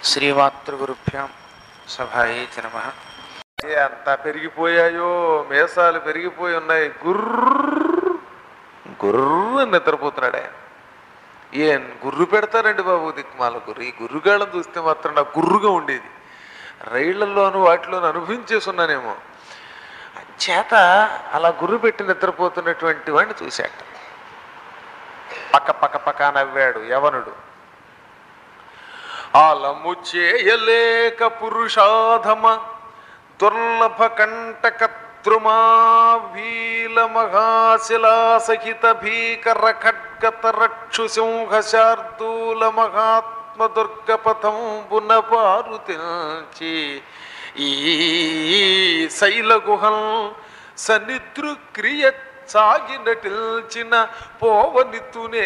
శ్రీమాతృగురుభ్యాం సభాయే నమ ఎంత పెరిగిపోయాయో మేసాలు పెరిగిపోయి ఉన్నాయి గుర్రు గుర్రు నిద్రపోతున్నాడు ఆయన ఏం గుర్రు పెడతారండి బాబు దిక్మాల గుర్రు ఈ గుర్రుగాళ్ళని చూస్తే మాత్రం నాకు గుర్రుగా ఉండేది రైళ్లలోను వాటిలోను అనుభవించేసి ఉన్నానేమో చేత అలా గుర్రు పెట్టి నిద్రపోతున్నటువంటి వాడిని చూశాట పక్క పక్క పక్క నవ్వాడు యవనుడు ఆలము చేయలేక పురుషాధమ దుర్లభ కంటక ద్రుమాభీల మహాశిలా సహిత భీకర ఖడ్గత రక్షు సింహ శార్దూల మహాత్మ దుర్గపథంబున పారుతిల్చి ఈ శైల గుహం సనిద్రుక్రియ సాగినటిల్చిన పోవనితునే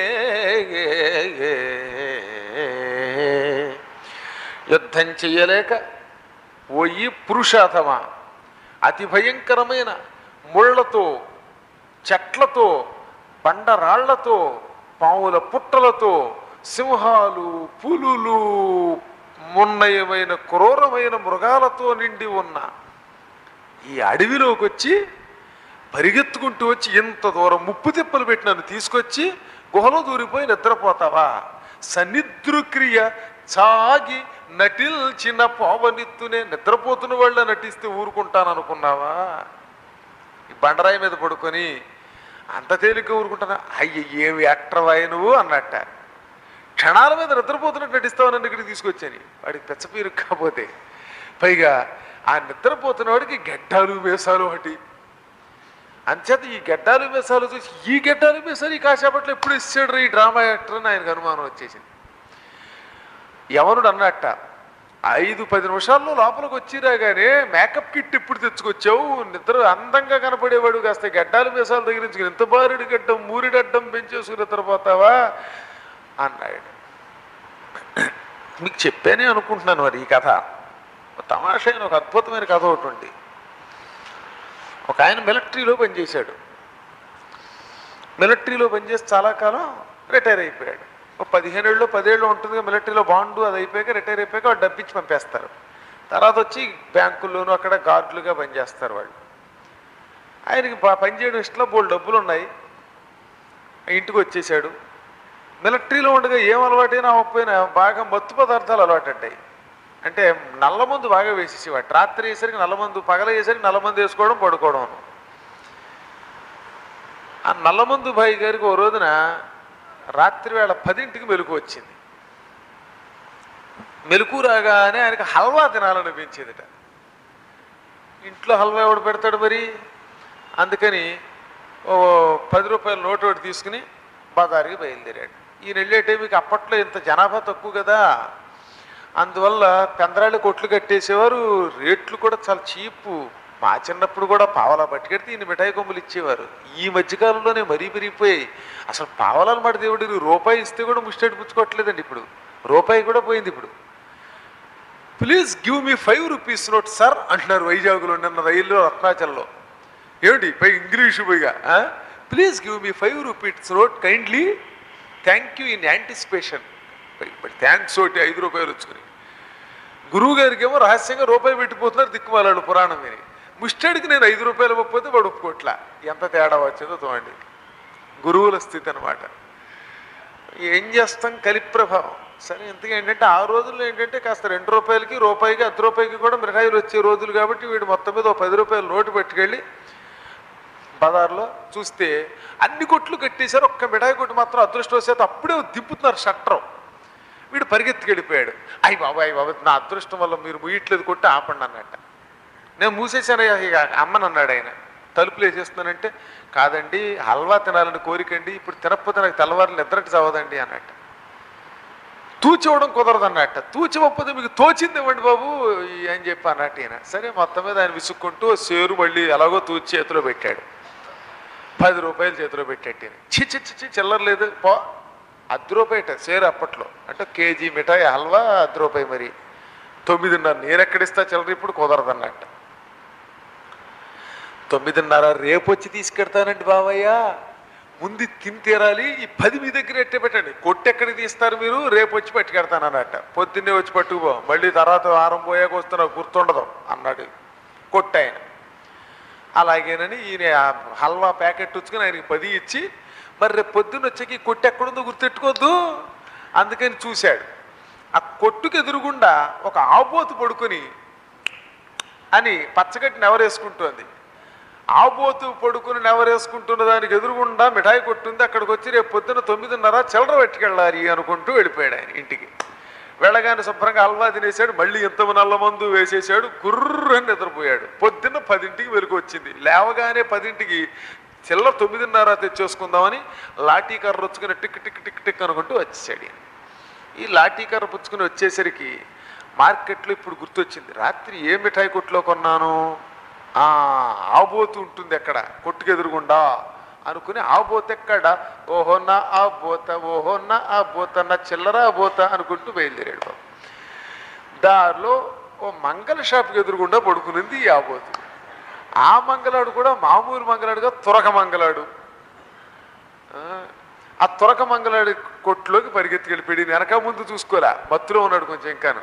యుద్ధం చెయ్యలేక ఓయి పురుషాథమా అతి భయంకరమైన ముళ్ళతో చెట్లతో బండరాళ్లతో పావుల పుట్టలతో సింహాలు పులులు మున్నయమైన క్రూరమైన మృగాలతో నిండి ఉన్న ఈ అడవిలోకి వచ్చి పరిగెత్తుకుంటూ వచ్చి ఇంత దూరం ముప్పు తిప్పలు పెట్టి నన్ను తీసుకొచ్చి గుహలో దూరిపోయి నిద్రపోతావా సన్నిద్రుక్రియ సాగి నటిల్చిన పోవనిత్తునే నిద్రపోతున్న వాళ్ళ నటిస్తే ఊరుకుంటాను అనుకున్నావా ఈ బండరాయి మీద పడుకొని అంత తేలిక ఊరుకుంటానా అయ్య ఏమి యాక్టర్ వాయి నువ్వు అన్నట్ట క్షణాల మీద నిద్రపోతున్నట్టు నటిస్తావు నన్ను ఇక్కడికి తీసుకొచ్చాను వాడికి పెచ్చపీరు కాకపోతే పైగా ఆ నిద్రపోతున్న వాడికి గడ్డాలు వేసాలు ఒకటి అంచేత ఈ గడ్డాలు మీసాలు చూసి ఈ గడ్డాలు మీసాలు ఈ కాసేపట్లో ఎప్పుడు ఇచ్చాడు ఈ డ్రామా యాక్టర్ అని ఆయనకు అనుమానం వచ్చేసింది యవనుడు అన్నట్ట ఐదు పది నిమిషాల్లో లోపలికి వచ్చిరా కానీ మేకప్ కిట్ ఇప్పుడు తెచ్చుకొచ్చావు నిద్ర అందంగా కనపడేవాడు కాస్త గడ్డాలు మీసాలు తగిలించుకుని ఇంత బారుడి గడ్డం మూరిడడ్డం పెంచేసుకుని నిద్రపోతావా అన్నాడు మీకు చెప్పానే అనుకుంటున్నాను మరి ఈ కథ తమాషా అయిన ఒక అద్భుతమైన కథ ఒకటి ఉంది ఒక ఆయన మిలిటరీలో పనిచేశాడు మిలిటరీలో పనిచేసి చాలా కాలం రిటైర్ అయిపోయాడు ఒక పదిహేనేళ్ళు పదేళ్ళు ఉంటుంది మిలిటరీలో బాండు అది అయిపోయాక రిటైర్ అయిపోయాక వాడు డబ్బిచ్చి పంపేస్తారు తర్వాత వచ్చి బ్యాంకుల్లోనూ అక్కడ గార్డులుగా పనిచేస్తారు వాళ్ళు ఆయనకి బా- పనిచేయడం ఇష్టంలో బోల్ డబ్బులు ఉన్నాయి ఇంటికి వచ్చేసాడు మిలిటరీలో ఉండగా ఏం అలవాటైనా అవ్వకపోయినా బాగా మత్తు పదార్థాలు అలవాటంటాయి అంటే నల్లమందు బాగా వేసేసేవాడు రాత్రి వేసరికి నల్లమందు పగల వేసరికి నల్లమందు వేసుకోవడం పడుకోవడం ఆ నల్లమందు భాయ్ గారికి ఓ రోజున రాత్రి వేళ పదింటికి మెలకు వచ్చింది మెలకు రాగానే ఆయనకి హల్వా తినాలనిపించేదిట ఇంట్లో హల్వా ఎవడు పెడతాడు మరి అందుకని ఓ పది రూపాయల నోటు ఒకటి తీసుకుని బజారుకి బయలుదేరాడు ఈయన వెళ్ళే టైంకి అప్పట్లో ఇంత జనాభా తక్కువ కదా అందువల్ల పెందరాళ్ళు కొట్లు కట్టేసేవారు రేట్లు కూడా చాలా చీపు మా చిన్నప్పుడు కూడా పావలా పట్టుకెడితే ఈయన మిఠాయి కొమ్ములు ఇచ్చేవారు ఈ మధ్యకాలంలోనే మరీ పెరిగిపోయాయి అసలు పావలాలు మాట దేవుడు రూపాయి ఇస్తే కూడా ముష్టెడు పుచ్చుకోవట్లేదండి ఇప్పుడు రూపాయి కూడా పోయింది ఇప్పుడు please give me five rupees note sir అంటున్నారు వైజాగ్లో నిన్న రైల్లో రత్నాచల్లో ఏమిటి పై ఇంగ్లీషు పైగా please give me five rupees note kindly thank you in anticipation thanks ఒకటి ఐదు రూపాయలు వచ్చుకుని గురువు గారికి ఏమో రహస్యంగా రూపాయి పెట్టిపోతున్నారు దిక్కుమాలాడు పురాణం విని ముష్టడికి నేను ఐదు రూపాయలు ఇవ్వకపోతే వాడు ఒప్పుకోట్లా ఎంత తేడా వచ్చిందో చూడండి గురువుల స్థితి అనమాట ఏం చేస్తాం కలి ప్రభావం సరే ఇంతకీ ఏంటంటే ఆ రోజుల్లో ఏంటంటే కాస్త రెండు రూపాయలకి రూపాయికి అర్ధ రూపాయికి కూడా మిఠాయిలు వచ్చే రోజులు కాబట్టి వీడు మొత్తం మీద ఒక పది రూపాయలు నోటు పట్టుకెళ్ళి బజార్లో చూస్తే అన్ని కొట్లు కట్టేశారు ఒక్క మిఠాయి కొట్టు మాత్రం అదృష్టవశాత్తు అప్పుడే దింపుతున్నారు షట్రం వీడు పరిగెత్తుకెళ్ళిపోయాడు అయ్యి బాబు అయ్యి బాబు నా అదృష్టం వల్ల మీరు ముయ్యట్లేదు కొట్టి ఆపండి అన్నట్ట నేను మూసేశానయ్యా ఇక అమ్మని అన్నాడు ఆయన తలుపులు వేసేస్తున్నానంటే కాదండి హల్వా తినాలని కోరికండి ఇప్పుడు తినకపోతే నాకు తెల్లవారులు నిద్రకి చదవదండి అన్నట్ట తూచివ్వడం కుదరదు అన్నట్ట తూచివ్వకపోతే మీకు తోచింది ఇవ్వండి బాబు అని చెప్పి అన్నట్టు ఈయన సరే మొత్తం మీద ఆయన విసుక్కుంటూ సేరు మళ్ళీ ఎలాగో తూచి చేతిలో పెట్టాడు పది రూపాయలు చేతిలో పెట్టాడు ఈయన చి చి చి చి చిల్లర లేదు పో అర్ధ రూపాయట సేరు అప్పట్లో అంటే కేజీ మిఠాయి హల్వా అర్ధ రూపాయి మరి తొమ్మిదిన్నర నేను ఎక్కడిస్తా చిల్లర ఇప్పుడు కుదరదు అన్నట్ట తొమ్మిదిన్నర రేపు వచ్చి తీసుకెడతానండి బావయ్య ముందు తిని తీరాలి ఈ పది మీ దగ్గర ఎట్టే పెట్టండి కొట్టి ఎక్కడికి తీస్తారు మీరు రేపు వచ్చి పట్టుకెడతాను అన్నట్ట పొద్దున్నే వచ్చి పట్టుకుపో మళ్ళీ తర్వాత వారం పోయాక వస్తున్నావు గుర్తుండదు అన్నాడు కొట్టి ఆయన అలాగేనని ఈయన ఆ హల్వా ప్యాకెట్ వచ్చుకుని ఆయనకి పది ఇచ్చి మరి రేపు పొద్దున్న వచ్చాక ఈ కొట్టు ఎక్కడుందో గుర్తెట్టుకోవద్దు అందుకని చూశాడు ఆ కొట్టుకు ఎదురుగుండా ఒక ఆబోతు పడుకొని అని పచ్చగట్టి నెవరేసుకుంటోంది ఆబోతు పడుకుని నెవరేసుకుంటున్న దానికి ఎదురుగుండా మిఠాయి కొట్టుంది అక్కడికి వచ్చి రేపు పొద్దున్న తొమ్మిదిన్నర చిల్లర పెట్టుకెళ్ళాలి అనుకుంటూ వెళ్ళిపోయాడు ఆయన ఇంటికి వెళ్ళగానే శుభ్రంగా హల్వా తినేసాడు మళ్ళీ ఇంత నల్ల మందు వేసేసాడు గుర్రని నిద్రపోయాడు పొద్దున్న పదింటికి వెలుగు వచ్చింది లేవగానే పదింటికి చిల్లర తొమ్మిదిన్నర తెచ్చేసుకుందామని లాఠీ కర్ర వచ్చుకుని టిక్ టిక్ టిక్ టిక్ అనుకుంటూ వచ్చేసాడు ఈయన. ఈ లాఠీ కర్ర పుచ్చుకుని వచ్చేసరికి మార్కెట్లో ఇప్పుడు గుర్తొచ్చింది రాత్రి ఏ మిఠాయి కొట్లో కొన్నాను ఆ, ఆబోతు ఉంటుంది అక్కడ కొట్టుకు ఎదురుగుండా అనుకుని ఆబోత ఎక్కడ ఓహో నా ఆ బోత ఓహో నా ఆ బోత నా చిల్లర ఆ బోత అనుకుంటూ బయలుదేరాడు బాబు దారిలో ఓ మంగళ షాప్కి ఎదురుగుండా పడుకునింది ఈ ఆబోతు ఆ మంగళాడు కూడా మామూలు మంగళాడుగా తురక మంగళాడు ఆ, ఆ తురక మంగళాడి కొట్టులోకి పరిగెత్తి వెళ్ళిపోయి వెనక ముందు చూసుకోలే మత్తులో ఉన్నాడు కొంచెం ఇంకాను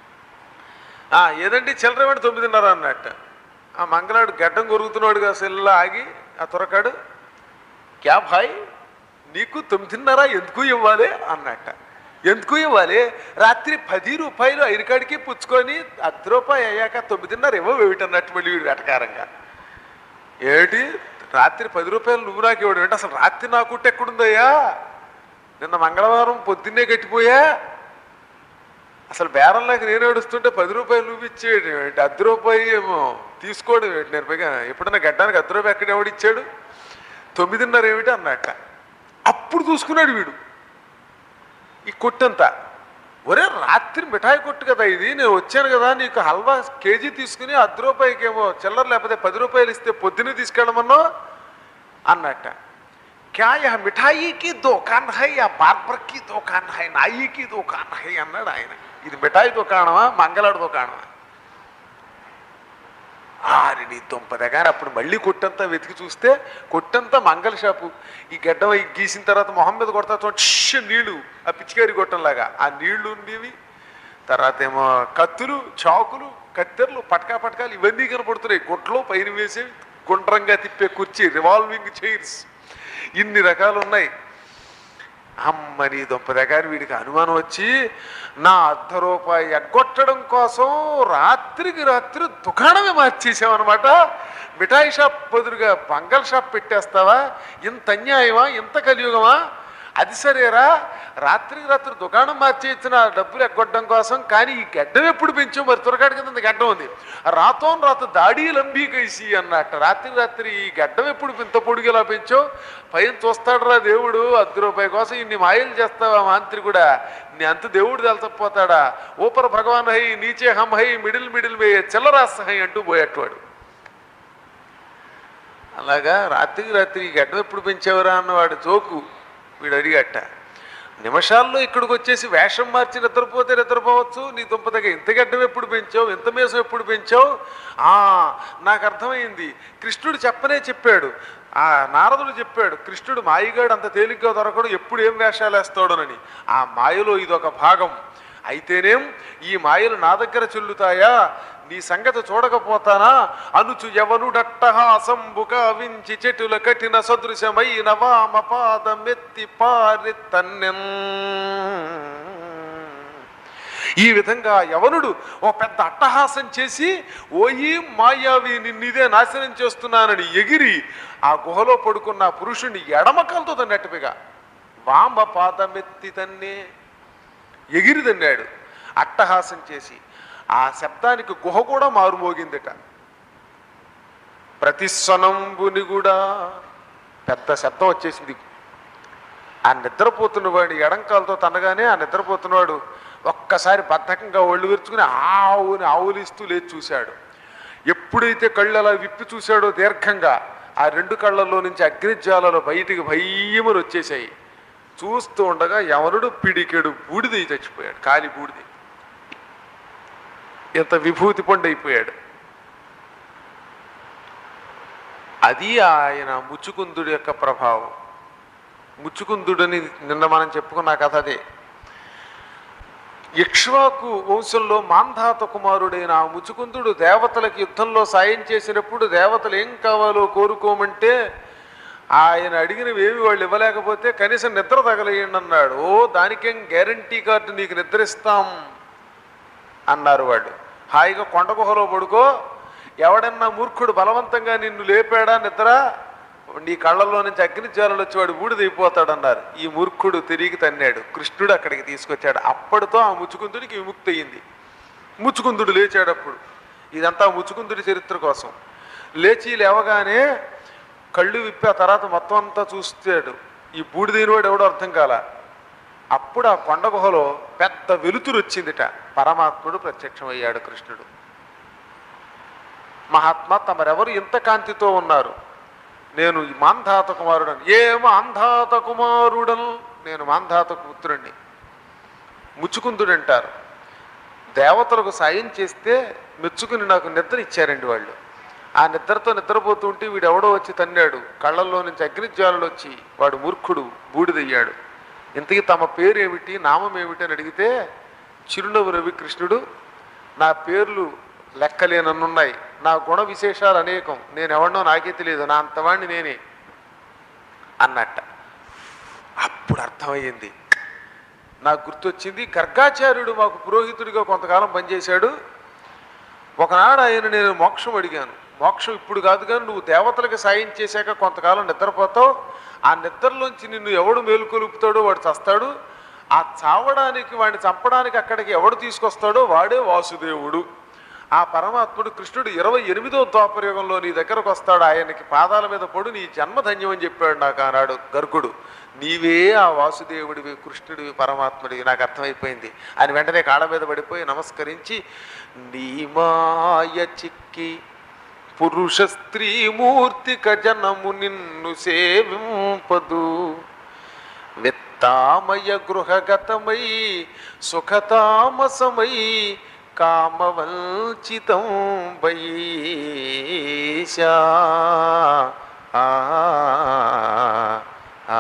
ఆ, ఏదండి చిల్లరమేంటి తొమ్మిదిన్నర అన్నట్ట ఆ మంగళాడు గడ్డం కొరుగుతున్నాడుగా సెల్లా ఆగి ఆ తురకాడు క్యా భాయ్ నీకు తొమ్మిదిన్నర ఎందుకు ఇవ్వాలి అన్నట్ట ఎందుకు ఇవ్వాలి రాత్రి పది రూపాయలు ఐరికాడికి పుచ్చుకొని అర్ధ రూపాయి అయ్యాక తొమ్మిదిన్నర ఇవ్వ అన్నట్టు మళ్ళీ వీడు వెటకారంగా ఏమిటి రాత్రి పది రూపాయలు నువ్వు నాకు ఇవ్వడం ఏంటి అసలు రాత్రి నా కుట్టు ఎక్కడుందయ్యా నిన్న మంగళవారం పొద్దున్నే కట్టిపోయా అసలు బేరంలాగా నేను ఏడుస్తుంటే పది రూపాయలు నువ్వు ఇచ్చేయడం ఏంటి అర్ధ రూపాయి ఏమో తీసుకోవడం ఏంటి నేను పైగా ఎప్పుడన్నా గడ్డానికి అర్ధ రూపాయి ఎక్కడ ఎవడిచ్చాడు తొమ్మిదిన్నర ఏమిటి అన్నట్ట అప్పుడు చూసుకున్నాడు వీడు ఈ కొట్టంతా ఒరే రాత్రి మిఠాయి కొట్టు కదా ఇది నేను వచ్చాను కదా నీకు హల్వా కేజీ తీసుకుని అర్ధ రూపాయికేమో చిల్లర లేకపోతే పది రూపాయలు ఇస్తే పొద్దున్నే తీసుకెళ్ళమన్నో అన్నట్ట క్యా యహ మిఠాయి కి దుకాన్ హై యా బార్బర్ కి దుకాన్ హై నాయి కి దుకాన్ హై అన్నాడు ఆయన ఇది మిఠాయి దుకాణమా మంగళాడు దుకాణమా ఆరిని దుంపదగాని అప్పుడు మళ్ళీ కొట్టంతా వెతికి చూస్తే కొట్టంతా మంగళ షాపు ఈ గడ్డ ఈ గీసిన తర్వాత మొహం మీద కొడతా చూడండి, ష్ నీళ్లు ఆ పిచ్చికారి గొట్టంలాగా ఆ నీళ్లు ఉండేవి తర్వాత ఏమో కత్తులు చాకులు కత్తెరలు పటకా పటకాలు ఇవన్నీ కనపడుతున్నాయి గుట్లో పైన వేసేవి గుండ్రంగా తిప్పే కుర్చీ రివాల్వింగ్ చైర్స్ ఇన్ని రకాలు ఉన్నాయి అమ్మని దుంపదగాని వీడికి అనుమానం వచ్చి నా అర్ధ రూపాయి ఎగ్గొట్టడం కోసం రాత్రికి రాత్రి దుకాణమే మార్చేసామన్నమాట మిఠాయి షాప్ బదులుగా బంగల్ షాప్ పెట్టేస్తావా ఇంత అన్యాయమా ఇంత కలియుగమా అది సరేరా రాత్రికి రాత్రి దుకాణం మార్చి ఇచ్చిన డబ్బులు ఎగ్గొట్టడం కోసం కానీ ఈ గడ్డం ఎప్పుడు పెంచావు మరి త్వరగాడి కింద ఇంత గడ్డం ఉంది రాతోన్ రాత దాడి లంబీ కైసి అన్నట్ట రాత్రి రాత్రి ఈ గడ్డం ఎప్పుడు ఇంత పొడిగి ఇలా పెంచావు పైన చూస్తాడురా దేవుడు అర్ధ రూపాయి కోసం ఇన్ని మాయలు చేస్తావా మాంత్రి కూడా నీ అంత దేవుడు తెలచకపోతాడా ఊపర భగవాన్ హై నీచే హం హై మిడిల్ మిడిల్ మే చిల్లరాస్ హై అంటూ పోయేటవాడు అలాగా రాత్రికి రాత్రి ఈ గడ్డం ఎప్పుడు పెంచావురా అన్నవాడు జోకు వీడు అడిగట్ట నిమిషాల్లో ఇక్కడికి వచ్చేసి వేషం మార్చి నిద్రపోతే నిద్రపోవచ్చు నీ దుంపదగ ఇంత గడ్డం ఎప్పుడు పెంచావు ఇంత మేసం ఎప్పుడు పెంచావు ఆ నాకు అర్థమైంది కృష్ణుడు చెప్పనే చెప్పాడు ఆ నారదుడు చెప్పాడు కృష్ణుడు మాయగాడు అంత తేలిగ్గా దొరకడు ఎప్పుడు ఏం వేషాలు వేస్తాడోనని ఆ మాయలో ఇదొక భాగం అయితేనేం ఈ మాయలు నా దగ్గర చెల్లుతాయా నీ సంగతి చూడకపోతానా అనుచు ఎవనుడట్టహాసంబుక వించి చెటుల కఠిన సదృశమైన వామపాదమెత్తి పారి తన్నెన్ ఈ విధంగా యవనుడు ఓ పెద్ద అట్టహాసం చేసి ఓయి మాయావి నిన్నిదే నాశనం చేస్తున్నానని ఎగిరి ఆ గుహలో పడుకున్న ఆ పురుషుణ్ణి ఎడమకలతో తన్నట్టుగా వామ పాదమెత్తి తన్నే ఎగిరి తన్నాడు అట్టహాసం చేసి ఆ శబ్దానికి గుహ కూడా మారుమోగిందట ప్రతిస్వనంబుని కూడా పెద్ద శబ్దం వచ్చేసింది ఆ నిద్రపోతున్నవాడు ఎడంకాలతో తనగానే ఆ నిద్రపోతున్నవాడు ఒక్కసారి బద్ధకంగా ఒళ్ళు విరుచుకుని ఆవుని ఆవులిస్తూ లేచి చూశాడు ఎప్పుడైతే కళ్ళు అలా విప్పి చూశాడో దీర్ఘంగా ఆ రెండు కళ్ళల్లో నుంచి అగ్నిజ్వాలలు బయటికి భయమని వచ్చేసాయి చూస్తూ ఉండగా ఎవరుడు పిడికెడు బూడిద చచ్చిపోయాడు కాలి బూడిది ఇంత విభూతి పండు అయిపోయాడు అది ఆయన ముచ్చుకుందుడి యొక్క ప్రభావం ముచ్చుకుందుడని నిన్న మనం చెప్పుకున్న కథ అదే ఇక్ష్వాకు వంశంలో మాంధాత కుమారుడైన ఆ ముచుకుందుడు దేవతలకు యుద్ధంలో సాయం చేసినప్పుడు దేవతలు ఏం కావాలో కోరుకోమంటే ఆయన అడిగినవి ఏమి వాళ్ళు ఇవ్వలేకపోతే కనీసం నిద్ర తగలేయండి అన్నాడు ఓ దానికేం గ్యారంటీ కార్డు నీకు నిద్రిస్తాం అన్నారు వాళ్ళు హాయిగా కొండ గుహలో పడుకో ఎవడన్నా మూర్ఖుడు బలవంతంగా నిన్ను లేపాడా నిద్ర నీ కళ్ళల్లో నుంచి అగ్ని జ్వాలలు వచ్చి వాడు బూడిదైపోతాడన్నారు ఈ మూర్ఖుడు తిరిగి తన్నాడు కృష్ణుడు అక్కడికి తీసుకొచ్చాడు అప్పటితో ఆ ముచ్చుకుందుడికి విముక్తి అయింది ముచ్చుకుందుడు లేచాడు అప్పుడు ఇదంతా ముచ్చుకుందుడి చరిత్ర కోసం లేచి లేవగానే కళ్ళు విప్పి ఆ తర్వాత మొత్తం అంతా చూస్తాడు ఈ బూడిదైన వాడు ఎవడో అర్థం కాల అప్పుడు ఆ కొండ గుహలో పెద్ద వెలుతురు వచ్చిందిట పరమాత్ముడు ప్రత్యక్షమయ్యాడు కృష్ణుడు మహాత్మా తమరెవరు ఇంత కాంతితో ఉన్నారు నేను ఈ మాంధాత కుమారుడను ఏ మాంధాత కుమారుడను నేను మాంధాత పుత్రుణ్ణి ముచ్చుకుందుడు అంటారు దేవతలకు సాయం చేస్తే మెచ్చుకుని నాకు నిద్ర ఇచ్చారండి వాళ్ళు ఆ నిద్రతో నిద్రపోతుంటే వీడు ఎవడో వచ్చి తన్నాడు కళ్ళల్లో నుంచి అగ్నిజ్వాలలు వచ్చి వాడు మూర్ఖుడు బూడిదయ్యాడు ఇంతకీ తమ పేరు ఏమిటి నామం ఏమిటి అని అడిగితే చిరునవ్వు రవి కృష్ణుడు నా పేర్లు లెక్కలేనన్నున్నాయి నా గుణ విశేషాలు అనేకం నేను ఎవరినో నాకే తెలియదు నా అంతవాణ్ణి నేనే అన్నట్ట అప్పుడు అర్థమయ్యింది నాకు గుర్తొచ్చింది గర్గాచార్యుడు మాకు పురోహితుడిగా కొంతకాలం పనిచేశాడు ఒకనాడు ఆయన నేను మోక్షం అడిగాను మోక్షం ఇప్పుడు కాదు కానీ నువ్వు దేవతలకు సాయం చేశాక కొంతకాలం నిద్రపోతావు ఆ నిద్రలోంచి నిన్ను ఎవడు మేలుకొలుపుతాడో వాడు చస్తాడు ఆ చావడానికి వాడిని చంపడానికి అక్కడికి ఎవడు తీసుకొస్తాడో వాడే వాసుదేవుడు ఆ పరమాత్ముడు కృష్ణుడు ఇరవై ఎనిమిదో ద్వాపరయుగంలో నీ దగ్గరకు వస్తాడు ఆయనకి పాదాల మీద పడు నీ జన్మ ధన్యం అని చెప్పాడు నాకు ఆనాడు గర్గుడు నీవే ఆ వాసుదేవుడివి కృష్ణుడివి పరమాత్ముడివి నాకు అర్థమైపోయింది ఆయన వెంటనే కాళ్ళ మీద పడిపోయి నమస్కరించి నీ మాయ చిక్కి పురుష స్త్రీ మూర్తిక జనము నిన్ను సేవింపదు విత్తామయ గృహగతమై సుఖతామసమై కామవంచితం వైశా ఆ, ఆ,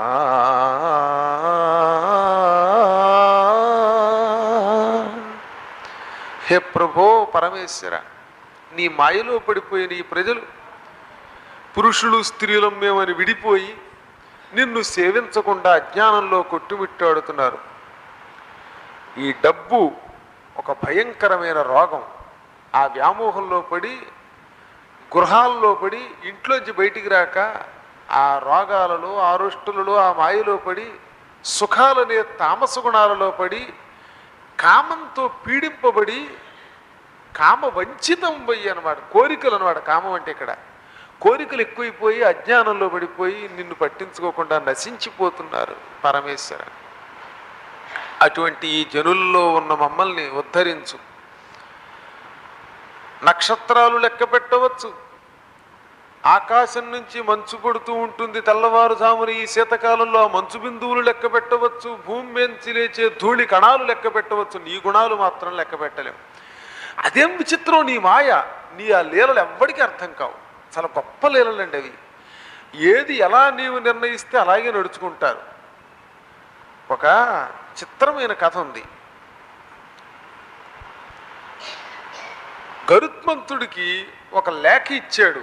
హే ప్రభో పరమేశ్వర నీ మాయలో పడిపోయిన ఈ ప్రజలు పురుషులు స్త్రీలం మేమని విడిపోయి నిన్ను సేవించకుండా అజ్ఞానంలో కొట్టుమిట్టాడుతున్నారు ఈ డబ్బు ఒక భయంకరమైన రోగం ఆ వ్యామోహంలో పడి గృహాల్లో పడి ఇంట్లోంచి బయటికి రాక ఆ రోగాలలో ఆరుష్టులలో ఆ మాయలో పడి సుఖాలనే తామస గుణాలలో పడి కామంతో పీడింపబడి కామ వంచితం పోయి అనమాట కోరికలు అనమాట కామం అంటే ఇక్కడ కోరికలు ఎక్కువైపోయి అజ్ఞానంలో పడిపోయి నిన్ను పట్టించుకోకుండా నశించిపోతున్నారు పరమేశ్వర అటువంటి ఈ జనుల్లో ఉన్న మమ్మల్ని ఉద్ధరించు నక్షత్రాలు లెక్క పెట్టవచ్చు ఆకాశం నుంచి మంచు పడుతూ ఉంటుంది తెల్లవారుజామున ఈ శీతకాలంలో ఆ మంచు బిందువులు లెక్క పెట్టవచ్చు భూమి నుంచి లేచే ధూళి కణాలు లెక్క పెట్టవచ్చు నీ గుణాలు మాత్రం లెక్క పెట్టలేం అదేం విచిత్రం నీ మాయ నీ ఆ లీలలు ఎవ్వడికి అర్థం కావు చాలా గొప్ప లీలలండి అవి ఏది ఎలా నీవు నిర్ణయిస్తే అలాగే నడుచుకుంటారు ఒక చిత్రమైన కథ ఉంది గరుత్మంతుడికి ఒక లేఖ ఇచ్చాడు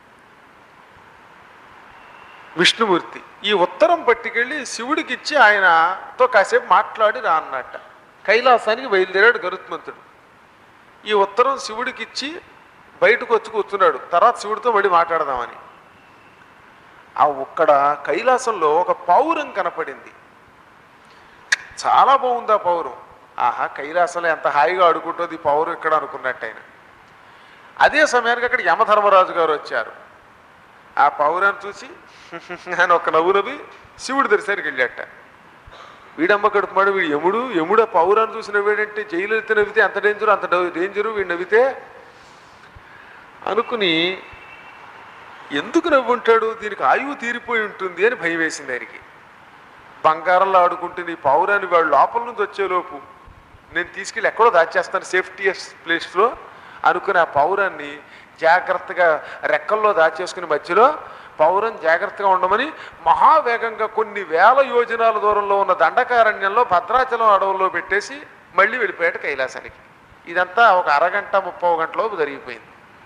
విష్ణుమూర్తి ఈ ఉత్తరం పట్టుకెళ్ళి శివుడికి ఇచ్చి ఆయనతో కాసేపు మాట్లాడి రా అన్నట్ట కైలాసానికి బయలుదేరాడు గరుత్మంతుడు ఈ ఉత్తరం శివుడికి ఇచ్చి బయటకు వచ్చి కూర్చున్నాడు తర్వాత శివుడితో మళ్ళీ మాట్లాడదామని ఆ ఒక్కడ కైలాసంలో ఒక పావురం కనపడింది చాలా బాగుంది ఆ పౌరం ఆహా కైలాసంలో ఎంత హాయిగా ఆడుకుంటుంది ఈ పౌరం ఇక్కడ అనుకున్నట్టు ఆయన అదే సమయానికి అక్కడ యమధర్మరాజు గారు వచ్చారు ఆ పౌరాన్ని చూసి ఆయన ఒక నవ్వు నవ్వి శివుడి దర్శనానికి వెళ్ళాట వీడమ్మ కడుపుమాడు వీడు యముడు యముడు ఆ పౌరాన్ని చూసి నవ్వాడంటే జైలలిత నవ్వితే అంత డేంజరు అంత డౌ- డేంజరు వీడు నవ్వితే అనుకుని ఎందుకు నవ్వుంటాడు దీనికి ఆయువు తీరిపోయి ఉంటుంది అని భయం వేసింది ఆయనకి బంగారంలో ఆడుకుంటే నీ పావురాన్ని వాడు లోపల నుంచి వచ్చేలోపు నేను తీసుకెళ్ళి ఎక్కడో దాచేస్తాను సేఫ్టీయస్ ప్లేస్లో అనుకుని ఆ పావురాన్ని జాగ్రత్తగా రెక్కల్లో దాచేసుకుని మధ్యలో పౌరం జాగ్రత్తగా ఉండమని మహావేగంగా కొన్ని వేల యోజనాల దూరంలో ఉన్న దండకారణ్యంలో భద్రాచలం అడవుల్లో పెట్టేసి మళ్ళీ వెళ్ళిపోయాడు కైలాసానికి ఇదంతా ఒక అరగంట ముప్పై గంటలోపు జరిగిపోయింది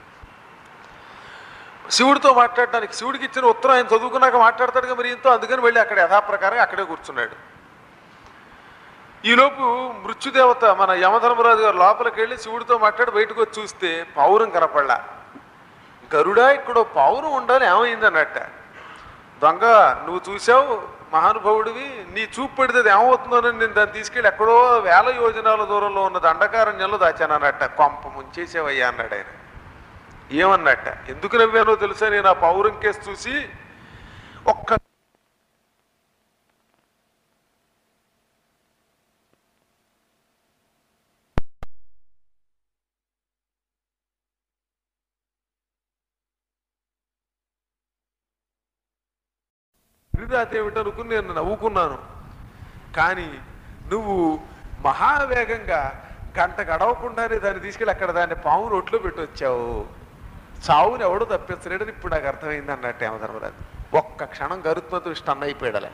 శివుడితో మాట్లాడడానికి శివుడికి ఇచ్చిన ఉత్తరం ఆయన చదువుకున్నాక మాట్లాడతాడుగా మరి ఇంతో అందుకని వెళ్ళి అక్కడ యథాప్రకారం అక్కడే కూర్చున్నాడు ఈలోపు మృత్యుదేవత మన యమధర్మరాజు గారు లోపలికి వెళ్ళి శివుడితో మాట్లాడి బయటకు వచ్చి చూస్తే పౌరం కనపడలా గరుడా ఇక్కడ ఓ పౌరం ఉండాలి ఏమైంది అన్నట్ట దొంగ నువ్వు చూసావు మహానుభావుడివి నీ చూపు పెడితే అది ఏమవుతుందోనని నేను దాన్ని తీసుకెళ్ళి ఎక్కడో వేల యోజనాల దూరంలో ఉన్న దండకారణ్యంలో దాచాను అన్నట్ట కొంప ముంచేసేవయ్యా అన్నాడు ఆయన ఏమన్నట్ట ఎందుకు నవ్వానో తెలుసా నేను ఆ పౌరం కేసు చూసి ఒక్క ఏమిటి అనుకుని నేను నవ్వుకున్నాను కానీ నువ్వు మహావేగంగా గంట గడవకుండానే దాన్ని తీసుకెళ్ళి అక్కడ దాన్ని పాము నోట్లో పెట్టి వచ్చావు చావుని ఎవడో తప్పించలేడని ఇప్పుడు నాకు అర్థమైంది అన్నట్టు ఏమధర్మరాజు ఒక్క క్షణం గరుత్మంతుడు స్టన్ అయిపోయాడలే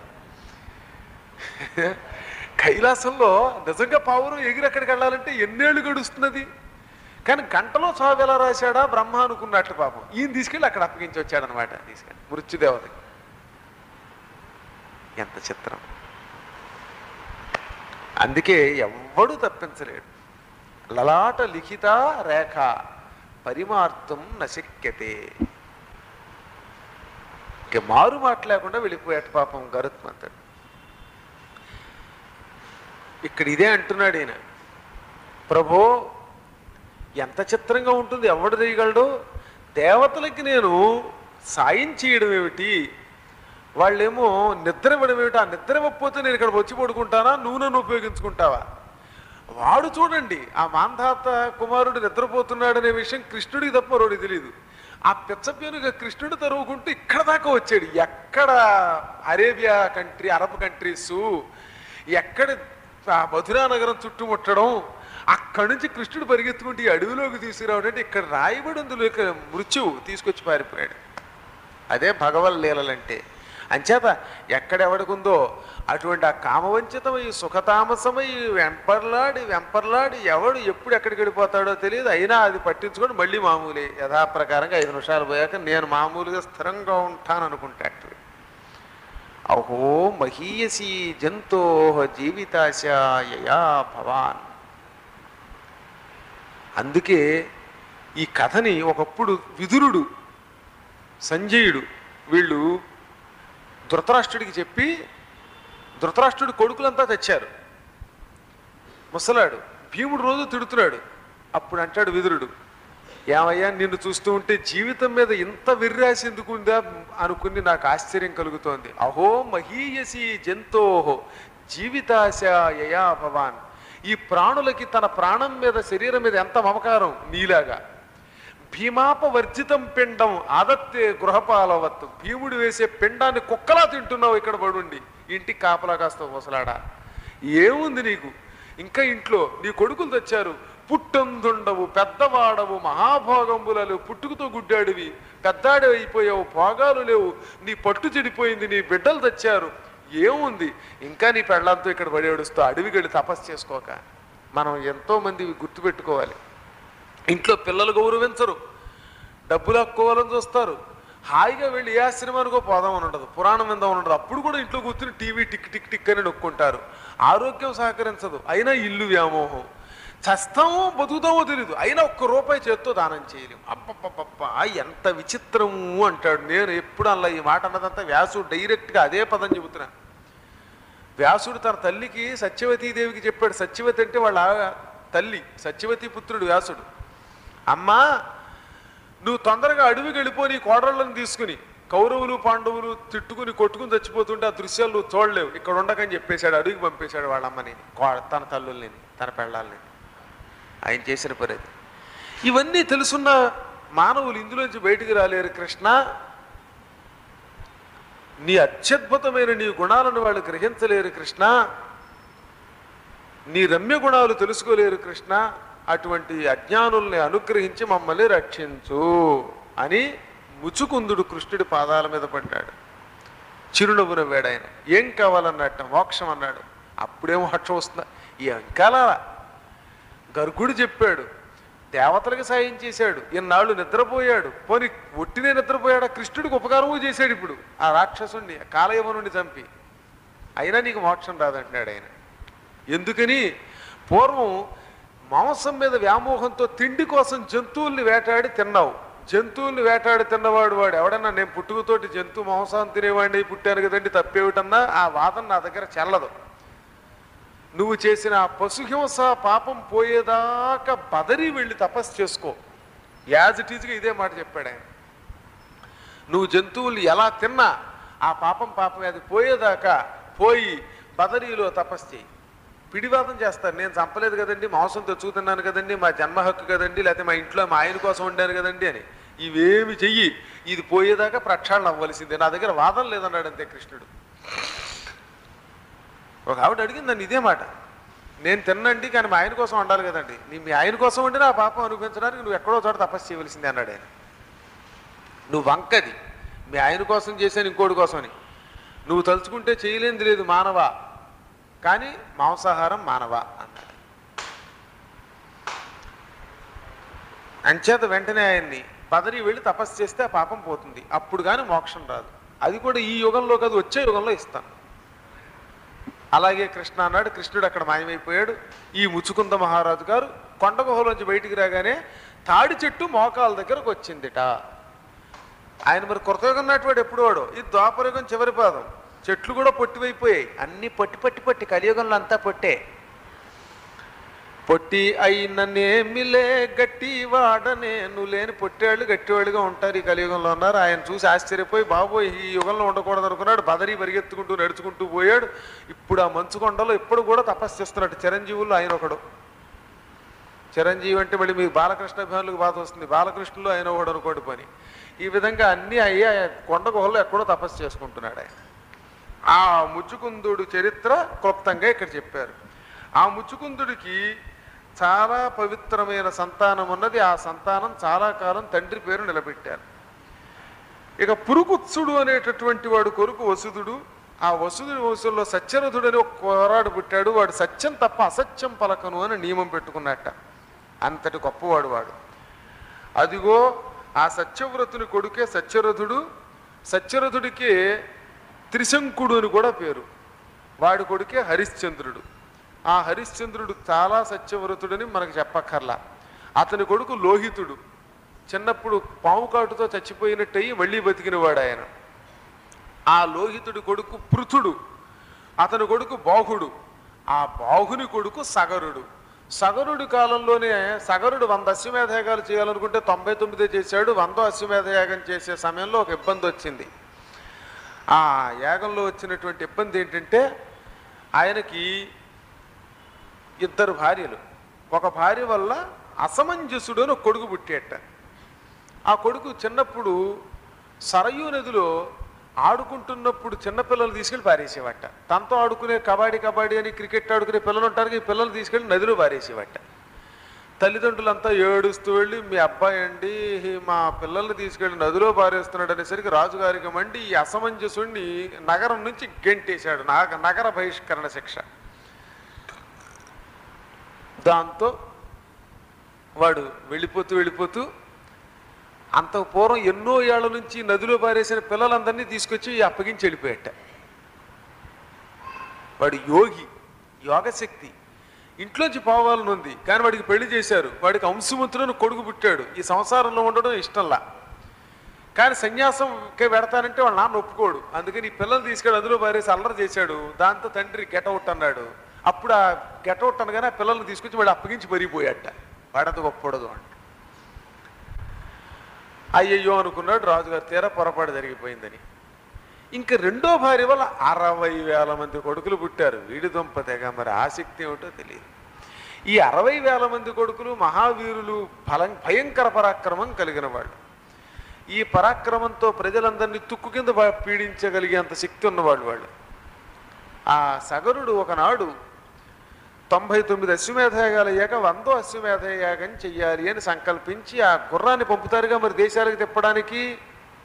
కైలాసంలో నిజంగా పావురం ఎగిరి అక్కడికి వెళ్ళాలంటే ఎన్నేళ్ళు గడుస్తున్నది కానీ గంటలో చావు ఎలా రాశాడా బ్రహ్మ అనుకున్నట్టు పాపం ఈయన తీసుకెళ్ళి అక్కడ అప్పగించి వచ్చాడనమాట తీసుకెళ్ళి మృత్యుదేవతకి ఎంత చిత్రం అందుకే ఎవ్వడు తప్పించలేడు లలాట లిఖిత రేఖ పరిమార్తం నశక్యతే ఇక మారు మాట లేకుండా వెళ్ళిపోయాట పాపం గరుత్మంతుడు ఇక్కడ ఇదే అంటున్నాడు ఈయన ప్రభో ఎంత చిత్రంగా ఉంటుంది ఎవడు చేయగలడు దేవతలకి నేను సాయం చేయడం ఏమిటి వాళ్ళేమో నిద్ర ఇవ్వడం ఏమిటి ఆ నిద్ర ఇవ్వకపోతే నేను ఇక్కడ వచ్చి పడుకుంటానా నువ్వు నన్ను ఉపయోగించుకుంటావా వాడు చూడండి ఆ మాంధాత కుమారుడు నిద్రపోతున్నాడనే విషయం కృష్ణుడికి తప్ప మరోడికి తెలియదు ఆ పిచ్చపేనుగా కృష్ణుడు తరువుకుంటూ ఇక్కడ దాకా వచ్చాడు ఎక్కడ అరేబియా కంట్రీ అరబ్ కంట్రీస్ ఎక్కడ ఆ మధురా నగరం చుట్టుముట్టడం అక్కడి నుంచి కృష్ణుడు పరిగెత్తుకుంటూ ఈ అడవిలోకి తీసుకురావడం అంటే ఇక్కడ రాయబడి అందులో ఇక మృత్యువు తీసుకొచ్చి పారిపోయాడు అదే భగవల్ లీలలంటే అంచేత ఎక్కడెవడికుందో అటువంటి ఆ కామవంచితమై సుఖతామసమై వెంపర్లాడి వెంపర్లాడి ఎవడు ఎప్పుడు ఎక్కడికి వెళ్ళిపోతాడో తెలియదు అయినా అది పట్టించుకొని మళ్ళీ మామూలే యథాప్రకారంగా ఐదు నిమిషాలు పోయాక నేను మామూలుగా స్థిరంగా ఉంటాను అనుకుంటాడు అహో మహీయసి జంతో జీవితాశయయా భవాన్ అందుకే ఈ కథని ఒకప్పుడు విదురుడు సంజయుడు వీళ్ళు ధృతరాష్ట్రుడికి చెప్పి ధృతరాష్ట్రుడి కొడుకులంతా తెచ్చారు ముసలాడు భీముడు రోజు తిడుతున్నాడు అప్పుడు అంటాడు విదురుడు ఏమయ్యా నిన్ను చూస్తూ ఉంటే జీవితం మీద ఇంత విర్రాసి ఎందుకుందా అనుకుని నాకు ఆశ్చర్యం కలుగుతోంది అహో మహీయసి జంతోహో జీవితాశయయా భవాన్ ఈ ప్రాణులకి తన ప్రాణం మీద శరీరం మీద ఎంత మమకారం నీలాగా భీమాప వర్జితం పిండం ఆదత్తే గృహపాలవత్తు భీముడు వేసే పిండాన్ని కుక్కలా తింటున్నావు ఇక్కడ పడుండి ఇంటికి కాపలా కాస్త ముసలాడా ఏముంది నీకు ఇంకా ఇంట్లో నీ కొడుకులు తెచ్చారు పుట్టందుండవు పెద్దవాడవు మహాభోగంబులలు పుట్టుకతో గుడ్డాడివి పెద్దాడి అయిపోయావు భోగాలు లేవు నీ పట్టు చెడిపోయింది నీ బిడ్డలు తెచ్చారు ఏముంది ఇంకా నీ పెళ్ళంతో ఇక్కడ పడి ఏడుస్తూ అడవికి వెళ్ళి తపస్సు చేసుకోక మనం ఎంతో మంది గుర్తుపెట్టుకోవాలి ఇంట్లో పిల్లలు గౌరవించరు డబ్బులు హక్కుకోవాలని చూస్తారు హాయిగా వెళ్ళి ఏ ఆశ్రమానికో పోదామని ఉండదు పురాణం విందామని ఉండదు అప్పుడు కూడా ఇంట్లో కూర్చుని టీవీ టిక్ టిక్ టిక్ అని నొక్కుంటారు ఆరోగ్యం సహకరించదు అయినా ఇల్లు వ్యామోహం చస్తామో బతుకుతామో తెలియదు అయినా ఒక్క రూపాయి చేత్తో దానం చేయలేము అప్పప్పప్ప ఎంత విచిత్రము అంటాడు నేను ఎప్పుడు అలా ఈ మాట అన్నదంతా వ్యాసుడు డైరెక్ట్గా అదే పదం చెబుతున్నా వ్యాసుడు తన తల్లికి సత్యవతీదేవికి చెప్పాడు సత్యవతి అంటే వాళ్ళ తల్లి సత్యవతి పుత్రుడు వ్యాసుడు అమ్మా నువ్వు తొందరగా అడవికి వెళ్ళిపో నీ కోడళ్ళని తీసుకుని కౌరవులు పాండవులు తిట్టుకుని కొట్టుకుని చచ్చిపోతుంటే ఆ దృశ్యాలు నువ్వు చూడలేవు ఇక్కడ ఉండకని చెప్పేశాడు అడవికి పంపేశాడు వాళ్ళ అమ్మని కో- తన తల్లుల్ని తన పెళ్ళాలని ఆయన చేసిన పని అది ఇవన్నీ తెలుసున్న మానవులు ఇందులోంచి బయటికి రాలేరు కృష్ణ నీ అత్యద్భుతమైన నీ గుణాలను వాళ్ళు గ్రహించలేరు కృష్ణ నీ రమ్య గుణాలు తెలుసుకోలేరు కృష్ణ అటువంటి అజ్ఞానుల్ని అనుగ్రహించి మమ్మల్ని రక్షించు అని ముచుకుందుడు కృష్ణుడి పాదాల మీద పడ్డాడు చిరునవ్వు నవ్వాడు ఆయన ఏం కావాలన్నట్ట మోక్షం అన్నాడు అప్పుడేమో హర్షం వస్తుందా ఏం కాలా గర్గుడు చెప్పాడు దేవతలకు సాయం చేశాడు ఇన్నాళ్ళు నిద్రపోయాడు పోని ఒట్టినే నిద్రపోయాడు ఆ కృష్ణుడికి ఉపకారము చేశాడు ఇప్పుడు ఆ రాక్షసుణ్ణి కాలయవనుండి చంపి అయినా నీకు మోక్షం రాదంటున్నాడు ఆయన ఎందుకని పూర్వం మాంసం మీద వ్యామోహంతో తిండి కోసం జంతువుల్ని వేటాడి తిన్నావు జంతువుల్ని వేటాడి తిన్నవాడు వాడు ఎవడన్నా నేను పుట్టుకతోటి జంతు మాంసం తినేవాడిని పుట్టాను కదండి తప్పేమిటన్నా ఆ వాదన నా దగ్గర చెల్లదు నువ్వు చేసిన ఆ పశుహింస పాపం పోయేదాకా బదరి వెళ్ళి తపస్సు చేసుకో యాజ్ ఇట్ ఈజ్గా ఇదే మాట చెప్పాడు ఆయన నువ్వు జంతువులు ఎలా తిన్నా ఆ పాపం పాపం అది పోయేదాకా పోయి బదరీలో తపస్సు చేయి పిడివాదం చేస్తారు నేను చంపలేదు కదండి మాంసం తెచ్చుకుతున్నాను కదండి మా జన్మ హక్కు కదండి లేకపోతే మా ఇంట్లో మా ఆయన కోసం ఉండాను కదండి అని ఇవేమి చెయ్యి ఇది పోయేదాకా ప్రక్షాళన అవ్వవలసిందే నా దగ్గర వాదం లేదన్నాడు అంతే కృష్ణుడు ఒక ఆవిడ అడిగింది నన్ను ఇదే మాట నేను తిన్నండి కానీ మా ఆయన కోసం ఉండాలి కదండి నీ మీ ఆయన కోసం ఉండి నా పాపం అనుభవించడానికి నువ్వు ఎక్కడో చోట తపస్సు చేయవలసిందే అన్నాడు ఆయన నువ్వు వంకది మీ ఆయన కోసం చేశాను ఇంకోటి కోసమని నువ్వు తలుచుకుంటే చేయలేనిది లేదు మానవ కానీ మాంసాహారం మానవ అన్నాడు అంచేత వెంటనే ఆయన్ని పదరి వెళ్ళి తపస్సు చేస్తే ఆ పాపం పోతుంది అప్పుడు కానీ మోక్షం రాదు అది కూడా ఈ యుగంలో కాదు వచ్చే యుగంలో ఇస్తాను అలాగే కృష్ణ అన్నాడు కృష్ణుడు అక్కడ మాయమైపోయాడు ఈ ముచుకుంద మహారాజు గారు కొండ గుహలోంచి బయటికి రాగానే తాడి చెట్టు మోకాల దగ్గరకు వచ్చిందిట ఆయన మరి కృతయుగం నాటివాడు ఎప్పుడు వాడు ఈ ద్వాపరయుగం చివరి పాదం చెట్లు కూడా పొట్టివైపోయాయి అన్ని పొట్టి పొట్టి పొట్టి కలియుగంలో అంతా పొట్టే పొట్టి అయిననేమిలే గట్టి వాడనేను లేని పొట్టేళ్ళు గట్టివాళ్ళుగా ఉంటారు ఈ కలియుగంలో ఉన్నారు ఆయన చూసి ఆశ్చర్యపోయి బాబోయ్ ఈ యుగంలో ఉండకూడదు అనుకున్నాడు బదరి పరిగెత్తుకుంటూ నడుచుకుంటూ పోయాడు ఇప్పుడు ఆ మంచు కొండలో ఇప్పుడు కూడా తపస్సు చేస్తున్నాడు చిరంజీవుల్లో ఆయన ఒకడు చిరంజీవి అంటే మళ్ళీ మీకు బాలకృష్ణ అభిమానులకు బాధ వస్తుంది బాలకృష్ణులు ఆయన ఒకడు అనుకోటి పని ఈ విధంగా అన్ని అయ్యి ఆయన కొండ గుహల్లో ఎక్కడో తపస్సు చేసుకుంటున్నాడు ఆయన ఆ ముచ్చుకుందుడు చరిత్ర క్లుప్తంగా ఇక్కడ చెప్పారు ఆ ముచ్చుకుందుడికి చాలా పవిత్రమైన సంతానం ఉన్నది ఆ సంతానం చాలా కాలం తండ్రి పేరు నిలబెట్టారు ఇక పురుకుత్సుడు అనేటటువంటి వాడు కొడుకు వసుదుడు ఆ వసుదుడి వంశంలో సత్యరథుడు అని ఒక కోరాడు పుట్టాడు వాడు సత్యం తప్ప అసత్యం పలకను అని నియమం పెట్టుకున్నట్ట అంతటి గొప్పవాడు వాడు అదిగో ఆ సత్యవ్రతుని కొడుకే సత్యరథుడు సత్యరథుడికి త్రిశంకుడు అని కూడా పేరు వాడి కొడుకే హరిశ్చంద్రుడు ఆ హరిశ్చంద్రుడు చాలా సత్యవ్రతుడని మనకు చెప్పక్కర్లా అతని కొడుకు లోహితుడు చిన్నప్పుడు పాము కాటుతో చచ్చిపోయినట్టయి మళ్ళీ బతికినవాడు ఆయన ఆ లోహితుడి కొడుకు పృథుడు అతని కొడుకు బాహుడు ఆ బాహుని కొడుకు సగరుడు సగరుడి కాలంలోనే సగరుడు వంద అశ్వమేధయాగాలు చేయాలనుకుంటే తొంభై తొమ్మిదే చేశాడు వందో అశ్వమేధయాగం చేసే సమయంలో ఒక ఇబ్బంది వచ్చింది ఆ యాగంలో వచ్చినటువంటి ఇబ్బంది ఏంటంటే ఆయనకి ఇద్దరు భార్యలు ఒక భార్య వల్ల అసమంజసుడు అని ఒక కొడుకు పుట్టేట ఆ కొడుకు చిన్నప్పుడు సరయూ నదిలో ఆడుకుంటున్నప్పుడు చిన్నపిల్లలు తీసుకెళ్ళి పారేసేవట తనతో ఆడుకునే కబడ్డీ కబడ్డీ అని క్రికెట్ ఆడుకునే పిల్లలు ఉంటారు ఈ పిల్లలు తీసుకెళ్ళి నదిలో పారేసేవట తల్లిదండ్రులంతా ఏడుస్తూ వెళ్ళి మీ అబ్బాయి అండి మా పిల్లల్ని తీసుకెళ్ళి నదిలో పారేస్తున్నాడు అనేసరికి రాజుగారికి మండి ఈ అసమంజసుడిని నగరం నుంచి గెంటేశాడు నాగ నగర బహిష్కరణ శిక్ష దాంతో వాడు వెళ్ళిపోతూ వెళ్ళిపోతూ అంత పూర్వం ఎన్నో ఏళ్ల నుంచి నదిలో పారేసిన పిల్లలందరినీ తీసుకొచ్చి అప్పగించి వెళ్ళిపోయాట వాడు యోగి యోగశక్తి ఇంట్లోంచి పోవాలని ఉంది కానీ వాడికి పెళ్లి చేశారు వాడికి అంశుమంతులను కొడుకు పుట్టాడు ఈ సంసారంలో ఉండడం ఇష్టంలా కానీ సన్యాసంకే పెడతానంటే వాళ్ళ నాన్న ఒప్పుకోడు అందుకని ఈ పిల్లలు తీసుకెళ్ళి అందులో పారేసి అల్లరి చేశాడు దాంతో తండ్రి గెటౌట్ అన్నాడు అప్పుడు ఆ గెటౌట్ అనగానే ఆ పిల్లల్ని తీసుకొచ్చి వాడు అప్పగించి మరిగిపోయాట వాడంత గొప్పడదు అంట అయ్యయ్యో అనుకున్నాడు రాజుగారు తీరా పొరపాటు జరిగిపోయిందని ఇంకా రెండో భార్య వల్ల అరవై వేల మంది కొడుకులు పుట్టారు వీడి దుంపతేగా మరి ఆసక్తి ఏమిటో తెలియదు ఈ అరవై వేల మంది కొడుకులు మహావీరులు ఫలం భయంకర పరాక్రమం కలిగిన వాళ్ళు ఈ పరాక్రమంతో ప్రజలందరినీ తుక్కు కింద ప- పీడించగలిగేంత శక్తి ఉన్నవాళ్ళు వాళ్ళు ఆ సగరుడు ఒకనాడు తొంభై తొమ్మిది అశ్వమేధయాగాలు అయ్యాక వందో అశ్వమేధయాగం చెయ్యాలి అని సంకల్పించి ఆ గుర్రాన్ని పంపుతారుగా మరి దేశాలకు తిప్పడానికి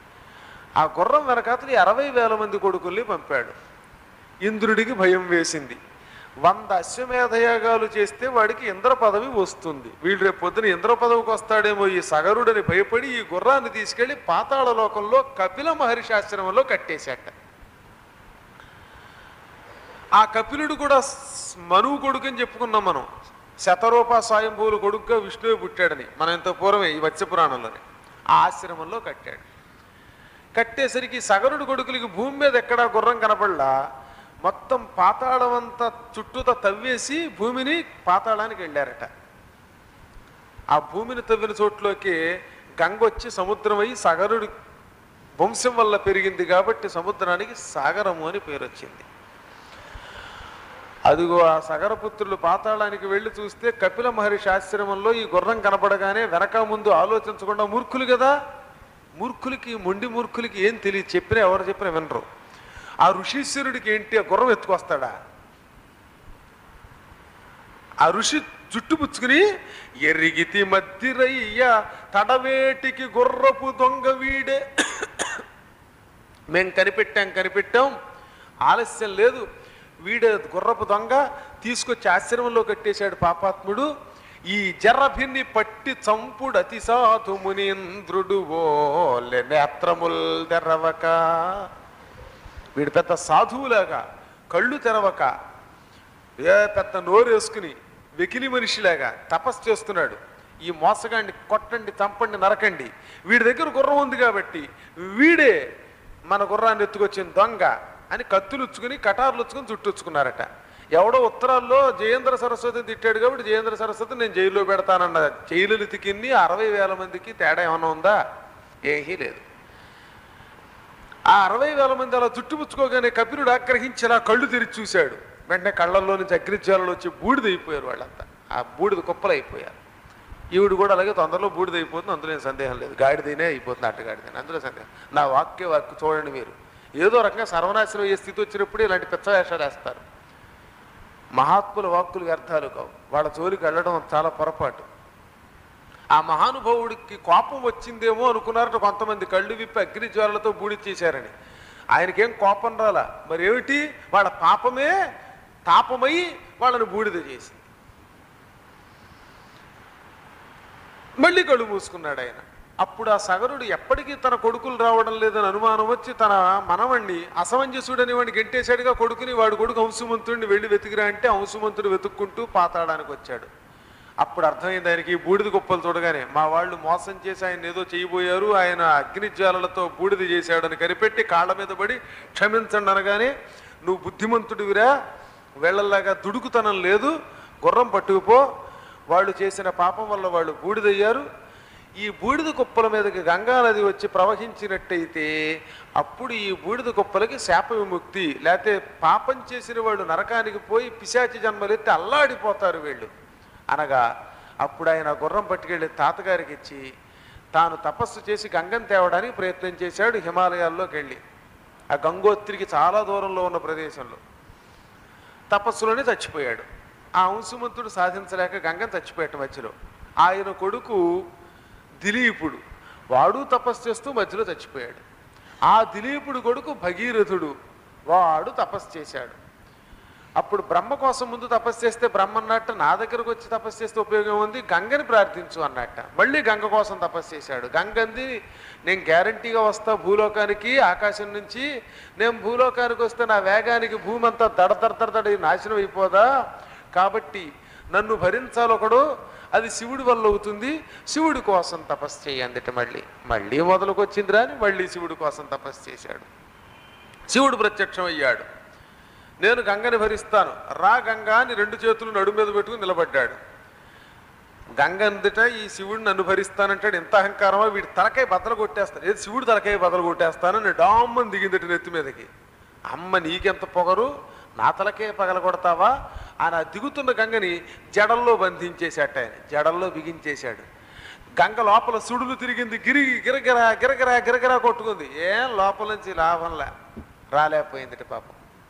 ఆ గుర్రం వెనకాతలు అరవై వేల మంది కొడుకుల్ని పంపాడు ఇంద్రుడికి భయం వేసింది వంద అశ్వమేధయాగాలు చేస్తే వాడికి ఇంద్ర పదవి వస్తుంది వీడు రేపు పొద్దున ఇంద్ర పదవికి వస్తాడేమో ఈ సగరుడని భయపడి ఈ గుర్రాన్ని తీసుకెళ్లి పాతాళ లోకంలో కపిల మహర్షి ఆశ్రమంలో కట్టేశాట ఆ కపిలుడు కూడా స్- మనువు కొడుకు అని చెప్పుకున్నాం మనం శతరూప స్వయంభూలు కొడుకుగా విష్ణువు పుట్టాడని మనం ఇంత పూర్వమే ఈ మత్స్య పురాణంలోనే ఆ ఆశ్రమంలో కట్టాడు కట్టేసరికి సగరుడు కొడుకులకి భూమి మీద ఎక్కడా గుర్రం కనపడలా మొత్తం పాతాళం అంతా చుట్టూతో తవ్వేసి భూమిని పాతాళానికి వెళ్ళారట ఆ భూమిని తవ్విన చోట్లోకి గంగ వచ్చి సముద్రం అయి సగరుడి వంశం వల్ల పెరిగింది కాబట్టి సముద్రానికి సాగరము అని పేరు వచ్చింది అదిగో ఆ సగరపుత్రులు పాతాళానికి వెళ్ళి చూస్తే కపిల మహర్షి ఆశ్రమంలో ఈ గుర్రం కనపడగానే వెనక ముందు ఆలోచించకుండా మూర్ఖులు కదా మూర్ఖులకి మొండి మూర్ఖులకి ఏం తెలియదు చెప్పినా ఎవరు చెప్పినా వినరు ఆ ఋషీశ్వరుడికి ఏంటి ఆ గుర్రం ఎత్తుకొస్తాడా ఆ ఋషి జుట్టు పుచ్చుకుని ఎరిగితి మధ్యరయ్య తడవేటికి గుర్రపు దొంగ వీడే మేం కనిపెట్టాం కనిపెట్టాం ఆలస్యం లేదు వీడే గుర్రపు దొంగ తీసుకొచ్చి ఆశ్రమంలో కట్టేశాడు పాపాత్ముడు ఈ జర్రభిన్ని పట్టి చంపుడు అతి సాధు మునీంద్రుడు ఓలె నేత్రముల్ తెరవక వీడు పెద్ద సాధువులాగా కళ్ళు తెరవక ఏ పెద్ద నోరు వేసుకుని వెకిలి మనిషిలాగా తపస్సు చేస్తున్నాడు ఈ మోసగాడిని కొట్టండి చంపండి నరకండి వీడి దగ్గర గుర్రం ఉంది కాబట్టి వీడే మన గుర్రాన్ని ఎత్తుకొచ్చిన దొంగ అని కత్తులు ఉచ్చుకుని కటార్లు ఉచ్చుకుని చుట్టూచ్చుకున్నారట ఎవడో ఉత్తరాల్లో జయేంద్ర సరస్వతిని తిట్టాడు కాబట్టి జయేంద్ర సరస్వతి నేను జైల్లో పెడతానన్న జైలులితికిన్ని అరవై వేల మందికి తేడా ఏమైనా ఉందా ఏమీ లేదు ఆ అరవై వేల మంది అలా చుట్టుపుచ్చుకోగానే కపిలుడు ఆగ్రహించి అలా కళ్ళు తెరిచి చూశాడు వెంటనే కళ్ళల్లో నుంచి అగ్నిజ్వాలలు వచ్చి బూడిద అయిపోయారు వాళ్ళంతా ఆ బూడిద కుప్పలు అయిపోయారు ఈవిడ కూడా అలాగే తొందరలో బూడిద అయిపోతుంది అందులో ఏం సందేహం లేదు గాడిదైనే అయిపోతుంది అట్టగాడిదైనా అందులో సందేహం నా వాక్య వాక్య చూడండి మీరు ఏదో రకంగా సర్వనాశనం అయ్యే స్థితి వచ్చినప్పుడు ఇలాంటి పెద్ద వేషాలు వేస్తారు మహాత్ముల వాక్కులు వ్యర్థాలు కావు వాళ్ళ జోలికి వెళ్ళడం చాలా పొరపాటు ఆ మహానుభావుడికి కోపం వచ్చిందేమో అనుకున్నారట కొంతమంది కళ్ళు విప్పి అగ్ని జ్వాలలతో బూడిచ్చేశారని ఆయనకేం కోపం రాలా మరి ఏమిటి వాళ్ళ పాపమే తాపమై వాళ్ళని బూడిద చేసింది మళ్ళీ కళ్ళు మూసుకున్నాడు ఆయన అప్పుడు ఆ సగరుడు ఎప్పటికీ తన కొడుకులు రావడం లేదని అనుమానం వచ్చి తన మనవణ్ణి అసమంజసుడని వాడిని గెంటేశాడుగా కొడుకుని వాడు కొడుకు హంసుమంతుడిని వెళ్ళి వెతికిరా అంటే హంసుమంతుడు వెతుక్కుంటూ పాతాడానికి వచ్చాడు అప్పుడు అర్థమైంది ఆయనకి ఈ బూడిద కుప్పలు చూడగానే మా వాళ్ళు మోసం చేసి ఆయన ఏదో చేయబోయారు ఆయన అగ్నిజ్వాలలతో బూడిద చేశాడని కనిపెట్టి కాళ్ళ మీద పడి క్షమించండి అనగానే నువ్వు బుద్ధిమంతుడివిరా వెళ్ళల్లాగా దుడుకుతనం లేదు గుర్రం పట్టుకుపో వాళ్ళు చేసిన పాపం వల్ల వాళ్ళు బూడిదయ్యారు ఈ బూడిద కుప్పల మీదకి గంగా నది వచ్చి ప్రవహించినట్టయితే అప్పుడు ఈ బూడిద కుప్పలకి శాప విముక్తి లేకపోతే పాపం చేసిన వాళ్ళు నరకానికి పోయి పిశాచి జన్మలెత్తి అల్లాడిపోతారు వీళ్ళు అనగా అప్పుడు ఆయన ఆ గుర్రం పట్టుకెళ్ళి తాతగారికి ఇచ్చి తాను తపస్సు చేసి గంగను తేవడానికి ప్రయత్నం చేశాడు హిమాలయాల్లోకి వెళ్ళి ఆ గంగోత్రికి చాలా దూరంలో ఉన్న ప్రదేశంలో తపస్సులోనే చచ్చిపోయాడు ఆ అంశుమంతుడు సాధించలేక గంగను చచ్చిపోయాడు మధ్యలో ఆయన కొడుకు దిలీపుడు వాడు తపస్సు చేస్తూ మధ్యలో చచ్చిపోయాడు ఆ దిలీపుడు కొడుకు భగీరథుడు వాడు తపస్సు చేశాడు అప్పుడు బ్రహ్మ కోసం ముందు తపస్సు చేస్తే బ్రహ్మ అన్నట్టు నా దగ్గరకు వచ్చి తపస్సు చేస్తే ఉపయోగం ఉంది గంగని ప్రార్థించు అన్నట్ట మళ్ళీ గంగ కోసం తపస్సు చేశాడు గంగంది నేను గ్యారంటీగా వస్తా భూలోకానికి ఆకాశం నుంచి నేను భూలోకానికి వస్తే నా వేగానికి భూమి అంతా దడ దడ దడ దడ నాశనం అయిపోదా కాబట్టి నన్ను భరించాలి ఒకడు అది శివుడి వల్ల అవుతుంది శివుడి కోసం తపస్సు చేయందిట మళ్ళీ మళ్ళీ మొదలుకొచ్చిందిరా అని మళ్ళీ శివుడి కోసం తపస్సు చేశాడు శివుడు ప్రత్యక్షం అయ్యాడు నేను గంగని భరిస్తాను రా గంగా అని రెండు చేతులు నడుము మీద పెట్టుకుని నిలబడ్డాడు గంగ అందుట ఈ శివుడు నన్ను భరిస్తానంటాడు ఎంత అహంకారమో వీడి తలకాయ బద్దలు కొట్టేస్తాను ఏది శివుడు తలకాయ బద్దలు కొట్టేస్తానని డామ్మని దిగిందట నెత్తి మీదకి అమ్మ నీకెంత పొగరు నా తలకే పగల కొడతావా ఆయన దిగుతున్న గంగని జడల్లో బంధించేశాట ఆయన జడల్లో బిగించేశాడు గంగ లోపల సుడులు తిరిగింది గిరి గిరగిరా గిరగిరా గిరగిరా కొట్టుకుంది ఏం లోపల నుంచి లాభంలే రాలేకపోయిందిట పాపం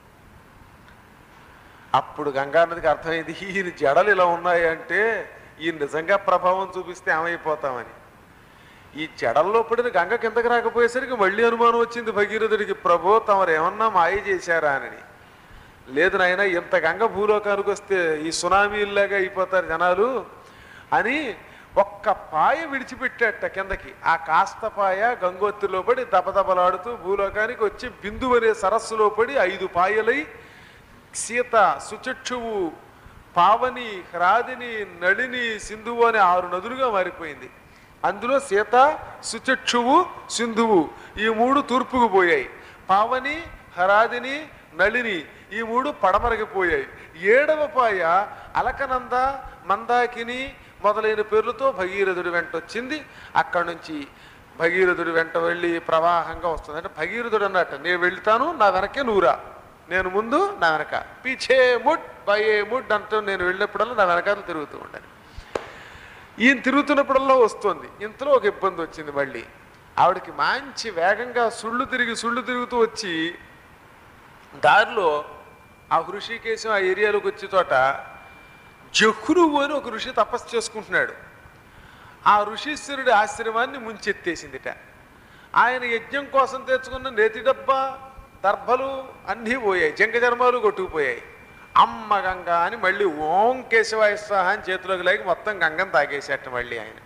అప్పుడు గంగానదికి అర్థమైంది ఈయన జడలు ఇలా ఉన్నాయి అంటే ఈయన నిజంగా ప్రభావం చూపిస్తే ఏమైపోతామని ఈ జడల్లో పడిన గంగ కిందకి రాకపోయేసరికి మళ్ళీ అనుమానం వచ్చింది భగీరథుడికి ప్రభు తమరు ఏమన్నా మాయ చేశారా అని లేదు నాయన ఇంత గంగ భూలోకానికి వస్తే ఈ సునామీల్లాగా అయిపోతారు జనాలు అని ఒక్క పాయ విడిచిపెట్టాట కిందకి ఆ కాస్త పాయ గంగోత్రిలో పడి దబదబలాడుతూ భూలోకానికి వచ్చి బిందు అనే సరస్సులో పడి ఐదు పాయలై సీత సుచక్షువు పావని హ్రాదిని నళిని సింధువు అనే ఆరు నదులుగా మారిపోయింది అందులో సీత సుచక్షువు సింధువు ఈ మూడు తూర్పుకు పోయాయి పావని హరాదిని నళిని ఈ మూడు పడమరకి పోయాయి ఏడవ పాయ అలకనంద మందాకిని మొదలైన పేర్లతో భగీరథుడి వెంట వచ్చింది అక్కడి నుంచి భగీరథుడి వెంట వెళ్ళి ప్రవాహంగా వస్తుంది అంటే భగీరథుడు అన్నట్టు నేను వెళ్తాను నా వెనకే నూరా నేను ముందు నా వెనక పీछे ముడ్ బయే ముడ్ అంటూ నేను వెళ్ళినప్పుడల్లా నా వెనకాల తిరుగుతూ ఉండాలి ఈయన తిరుగుతున్నప్పుడల్లా వస్తుంది ఇంతలో ఒక ఇబ్బంది వచ్చింది మళ్ళీ ఆవిడకి మంచి వేగంగా సుళ్ళు తిరిగి సుళ్ళు తిరుగుతూ వచ్చి దారిలో ఆ హృషికేశం ఆ ఏరియాలోకి వచ్చే చోట జహ్రువు అని ఒక ఋషి తపస్సు చేసుకుంటున్నాడు ఆ ఋషీశ్వరుడి ఆశ్రమాన్ని ముంచెత్తేసిందిట ఆయన యజ్ఞం కోసం తెచ్చుకున్న నేతి డబ్బా దర్భలు అన్నీ పోయాయి జంక జన్మాలు కొట్టుకుపోయాయి అమ్మ గంగ అని మళ్ళీ ఓం కేశవాయ స్వాహ అని చేతిలోకి లేక మొత్తం గంగను తాగేసేట మళ్ళీ ఆయన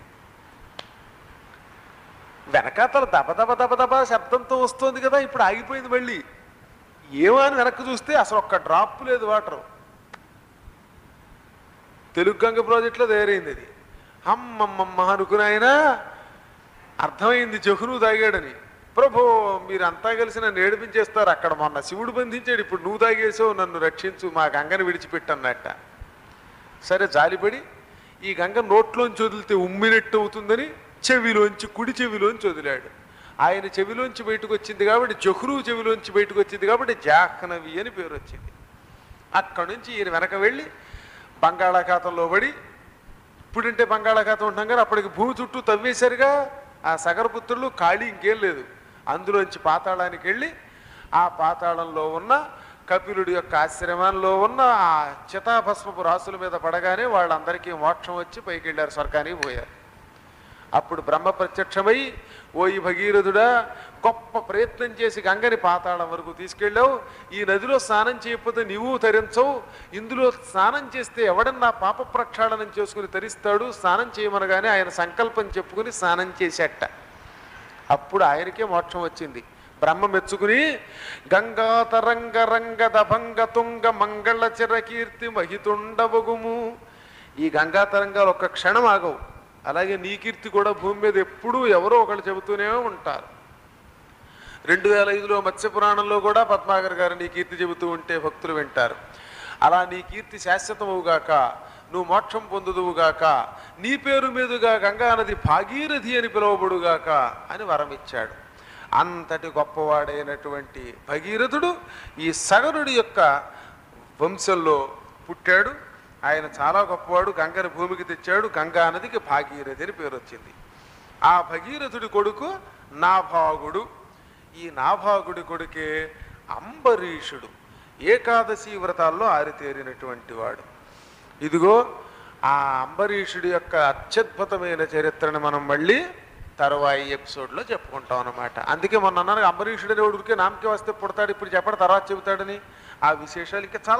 వెనకాతల దబ దబ దబ దబ శబ్దంతో వస్తుంది కదా ఇప్పుడు ఆగిపోయింది మళ్ళీ ఏమో అని వెనక్కి చూస్తే అసలు ఒక్క డ్రాప్ లేదు వాటర్ తెలుగు గంగ ప్రాజెక్టులో తయారైంది అది అమ్మమ్మమ్మ అనుకుని ఆయన అర్థమైంది జహును తాగాడని ప్రభో మీరంతా కలిసి నన్ను ఏడిపించేస్తారు అక్కడ మొన్న శివుడు బంధించాడు ఇప్పుడు నువ్వు తాగేసావు నన్ను రక్షించు మా గంగని విడిచిపెట్టన్నట్ట సరే జాలిపడి ఈ గంగ నోట్లోంచి వదిలితే ఉమ్మినట్టు అవుతుందని చెవిలోంచి కుడి చెవిలోంచి వదిలాడు ఆయన చెవిలోంచి బయటకు వచ్చింది కాబట్టి జహ్రు చెవిలోంచి బయటకు వచ్చింది కాబట్టి జాహ్నవి అని పేరు వచ్చింది అక్కడి నుంచి ఈయన వెనక వెళ్ళి బంగాళాఖాతంలో పడి ఇప్పుడంటే బంగాళాఖాతం ఉంటాం కానీ అప్పటికి భూమి చుట్టూ తవ్వేశారుగా ఆ సగరపుత్రులు ఖాళీ ఇంకేం లేదు అందులోంచి పాతాళానికి వెళ్ళి ఆ పాతాళంలో ఉన్న కపిలుడి యొక్క ఆశ్రమంలో ఉన్న ఆ చితాభస్మపు రాసుల మీద పడగానే వాళ్ళందరికీ మోక్షం వచ్చి పైకి వెళ్ళారు స్వర్గానికి పోయారు అప్పుడు బ్రహ్మ ప్రత్యక్షమై ఓ ఈ భగీరథుడా గొప్ప ప్రయత్నం చేసి గంగని పాతాళం వరకు తీసుకెళ్ళావు ఈ నదిలో స్నానం చేయకపోతే నీవు తరించవు ఇందులో స్నానం చేస్తే ఎవడన్నా పాప ప్రక్షాళనం చేసుకుని తరిస్తాడు స్నానం చేయమనగానే ఆయన సంకల్పం చెప్పుకుని స్నానం చేసేట అప్పుడు ఆయనకే మోక్షం వచ్చింది బ్రహ్మ మెచ్చుకుని గంగా తరంగ రంగ దభంగ తుంగ మంగళ చిరకీర్తి మహితుండవగుము ఈ గంగా తరంగాలు ఒక్క క్షణం ఆగవు అలాగే నీ కీర్తి కూడా భూమి మీద ఎప్పుడూ ఎవరో ఒకళ్ళు చెబుతూనే ఉంటారు రెండు వేల ఐదులో మత్స్య పురాణంలో కూడా పద్మాకర్ గారు నీ కీర్తి చెబుతూ ఉంటే భక్తులు వింటారు అలా నీ కీర్తి శాశ్వతముగాక నువ్వు మోక్షం పొందుదువుగాక నీ పేరు మీదుగా గంగా నది భాగీరథి అని పిలువబడుగాక అని వరం ఇచ్చాడు అంతటి గొప్పవాడైనటువంటి భగీరథుడు ఈ సగరుడి యొక్క వంశంలో పుట్టాడు ఆయన చాలా గొప్పవాడు గంగని భూమికి తెచ్చాడు గంగా నదికి భాగీరథి అని పేరు వచ్చింది ఆ భగీరథుడి కొడుకు నాభాగుడు ఈ నాభాగుడి కొడుకే అంబరీషుడు ఏకాదశి వ్రతాల్లో ఆరితేరినటువంటి వాడు ఇదిగో ఆ అంబరీషుడి యొక్క అత్యద్భుతమైన చరిత్రను మనం మళ్ళీ తరువాయి ఎపిసోడ్లో చెప్పుకుంటాం అన్నమాట అందుకే మొన్న అన్నాను అంబరీషుడు అనే ఉడికే నామకే వస్తే పుడతాడు ఇప్పుడు చెప్పడం తర్వాత చెబుతాడని ఆ విశేషాలు ఇంకా చాలా